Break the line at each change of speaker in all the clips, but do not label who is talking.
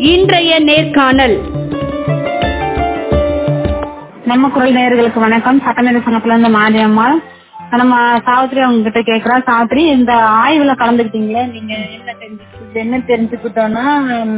இன்றைய நேர்காணல்
நம்ம குரல் நேயர்களுக்கு வணக்கம் சட்டமேத சங்கத்துல இருந்து மாரியம்மாள் நம்ம சாவித்ரி அவங்க கிட்ட கேக்குறோம் சாவித்ரி இந்த ஆய்வுல கலந்துக்கிட்டீங்களே நீங்க என்ன தெரிஞ்சுக்கிட்டு
என்ன தெரிஞ்சுக்கிட்டோம்னா உம்,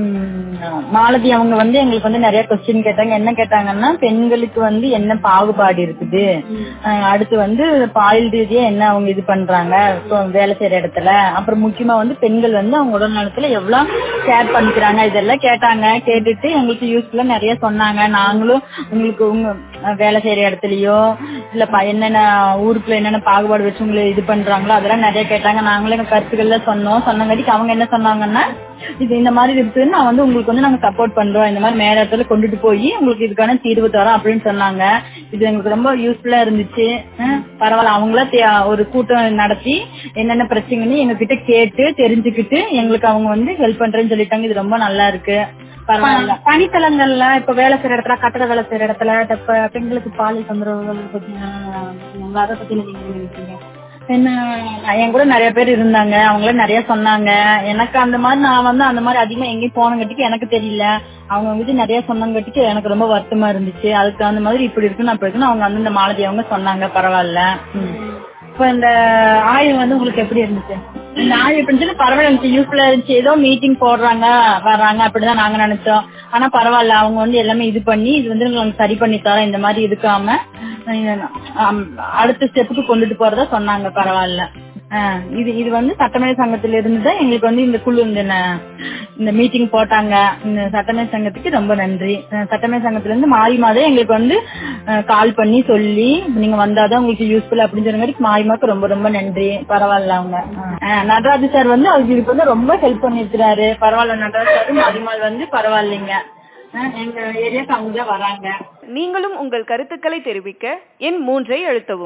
மாலதி அவங்க வந்து எங்களுக்கு வந்து நிறைய கொஸ்டின் கேட்டாங்க என்ன கேட்டாங்கன்னா பெண்களுக்கு வந்து என்ன பாகுபாடு இருக்குது அஹ் அடுத்து வந்து பாலியல் ரீதியா என்ன அவங்க இது பண்றாங்க இப்போ வேலை செய்யற இடத்துல அப்புறம் முக்கியமா வந்து பெண்கள் வந்து அவங்க உடல் நலத்துல எவ்வளவு கேர் பண்ணிக்கிறாங்க இதெல்லாம் கேட்டாங்க கேட்டுட்டு எங்களுக்கு யூஸ்ஃபுல்லா நிறைய சொன்னாங்க நாங்களும் உங்களுக்கு உங்க அஹ், வேலை செய்யற இடத்துலயோ இல்ல ப- என்னென்ன ஊருக்குள்ள என்னென்ன பாகுபாடு வச்சு உங்களை இது பண்றாங்களோ அதெல்லாம் நிறைய கேட்டாங்க நாங்களும் எங்க கருத்துக்கள்ல சொன்னோம் சொன்னங்காட்டிக்கு அவங்க என்ன சொன்னாங்கன்னா இது இந்த மாதிரி இருக்குன்னு நான் வந்து உங்களுக்கு வந்து நாங்க சப்போர்ட் பண்றோம் இந்த மாதிரி மேல இடத்துல கொண்டுட்டு போய் உங்களுக்கு இதுக்கான தீர்வு தரோம் அப்படின்னு சொன்னாங்க இது எங்களுக்கு ரொம்ப யூஸ்ஃபுல்லா இருந்துச்சு அஹ் பரவாயில்ல அவங்கள ஒரு கூட்டம் நடத்தி என்னென்ன பிரச்சனைன்னு எங்க கிட்ட கேட்டு தெரிஞ்சுக்கிட்டு எங்களுக்கு அவங்க வந்து ஹெல்ப் பண்றேன்னு சொல்லிட்டாங்க இது ரொம்ப நல்லா இருக்கு பரவாயில்ல
பணித்தளங்கள்ல இப்ப வேலை செய்யற இடத்துல கட்டட வேலை செய்யற இடத்துல இப்ப பெண்களுக்கு பாலியல் தொந்தரவுகள் பத்தி ஆஹ், அதை பத்தி நீங்க என்ன நினைக்கிறீங்க
என்ன நான் என் கூட நிறைய பேர் இருந்தாங்க அவங்களும் நிறைய சொன்னாங்க எனக்கு அந்த மாதிரி நான் வந்து அந்த மாதிரி அதிகமா எங்கேயும் போனங்காட்டிக்கு எனக்கு தெரியல அவங்க வந்து நிறைய சொன்னங்காட்டிக்கு எனக்கு ரொம்ப வருத்தமா இருந்துச்சு அதுக்கு தகுந்த மாதிரி இப்படி இருக்குன்னு அப்படி இருக்குன்னு அவங்க வந்து இந்த மாலதி அவங்க சொன்னாங்க பரவாயில்ல ம்.
இப்ப இந்த ஆய்வு வந்து உங்களுக்கு எப்படி இருந்துச்சு
இந்த ஆய்வு எப்படி இருந்துச்சு பரவாயில்ல இருந்துச்சு யூஸ்ஃபுல்லா இருந்துச்சு ஏதோ மீட்டிங் போடுறாங்க வர்றாங்க அப்படிதான் நாங்க நினைச்சோம் ஆனா பரவாயில்ல அவங்க வந்து எல்லாமே இது பண்ணி இது வந்து உங்களுக்கு சரி பண்ணி தரோம் இந்த மாதிரி இருக்காம அஹ், ஆம், அடுத்த ஸ்டெப்புக்கு கொண்டுட்டு போறதா சொன்னாங்க பரவாயில்ல அஹ், இது இது வந்து சட்டமேதை சங்கத்துல இருந்து தான் எங்களுக்கு வந்து இந்த குழு இந்த ந- இந்த மீட்டிங் போட்டாங்க இந்த சட்டமேதை சங்கத்துக்கு ரொம்ப நன்றி அஹ், சட்டமேதை சங்கத்துல இருந்து மாறி மாதம் எங்களுக்கு வந்து கால் பண்ணி சொல்லி நீங்க வந்தாதான் உங்களுக்கு யூஸ்ஃபுல் அப்படின்னு சொன்ன மாதிரி மாரிமாக்கு ரொம்ப ரொம்ப நன்றி பரவாயில்ல அவங்க அஹ், நடராஜ் சார் வந்து அவருக்கு இதுக்கு வந்து ரொம்ப ஹெல்ப் பண்ணிருக்கிறாரு பரவாயில்ல நடராஜ் சார் மாரிமால் வந்து பரவாயில்லைங்க அஹ், எங்க ஏரியாக்கு அவங்க தான் வராங்க
நீங்களும் உங்கள் கருத்துக்களை தெரிவிக்க எண் மூன்றை அழுத்தவும்